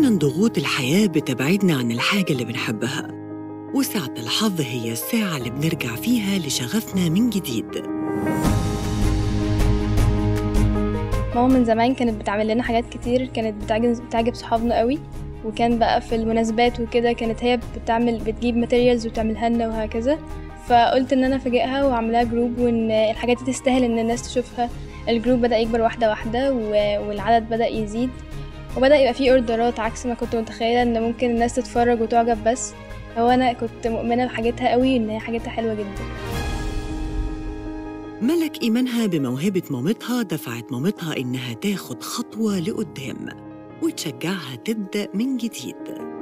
أحياناً ضغوط الحياة بتبعدنا عن الحاجة اللي بنحبها وساعة الحظ هي الساعة اللي بنرجع فيها لشغفنا من جديد ماما من زمان كانت بتعمل لنا حاجات كتير كانت بتعجب بتعجب صحابنا قوي وكان بقى في المناسبات وكده كانت هي بتعمل بتجيب ماتيريالز وتعملها لنا وهكذا فقلت ان انا افاجئها واعملها جروب وان الحاجات دي تستاهل ان الناس تشوفها الجروب بدا يكبر واحده واحده و- والعدد بدا يزيد وبدا يبقى فيه اوردرات عكس ما كنت متخيله ان ممكن الناس تتفرج وتعجب بس هو انا كنت مؤمنه بحاجتها قوي ان هي حاجتها حلوه جدا ملك إيمانها بموهبة مامتها دفعت مامتها إنها تاخد خطوة لقدام وتشجعها تبدأ من جديد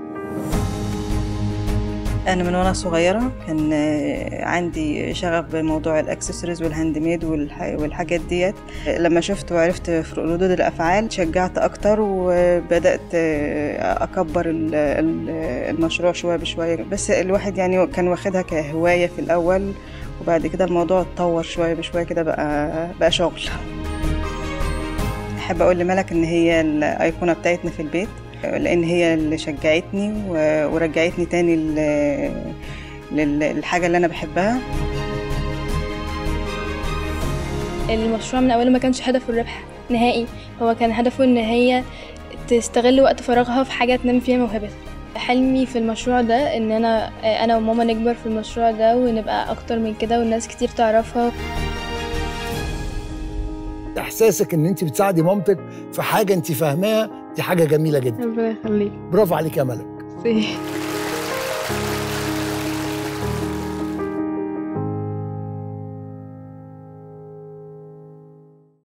انا من وانا صغيره كان آه، عندي شغف بموضوع الاكسسوارز والهاند ميد والح- والحاجات ديت لما شفت وعرفت في ردود الافعال شجعت اكتر وبدات آه، اكبر ال- ال- المشروع شويه بشويه بس الواحد يعني كان واخدها كهوايه في الاول وبعد كده الموضوع اتطور شويه بشويه كده بقى بقى شغل احب اقول لملك ان هي الايقونه بتاعتنا في البيت لان هي اللي شجعتني و- ورجعتني تاني ل- لل- للحاجه اللي انا بحبها المشروع من اوله ما كانش هدفه الربح نهائي هو كان هدفه ان هي تستغل وقت فراغها في حاجه تنمي فيها موهبتها حلمي في المشروع ده ان انا انا وماما نكبر في المشروع ده ونبقى اكتر من كده والناس كتير تعرفها احساسك ان انت بتساعدي مامتك في حاجه انت فاهماها دي حاجه جميله جدا ربنا يخليك برافو عليك يا ملك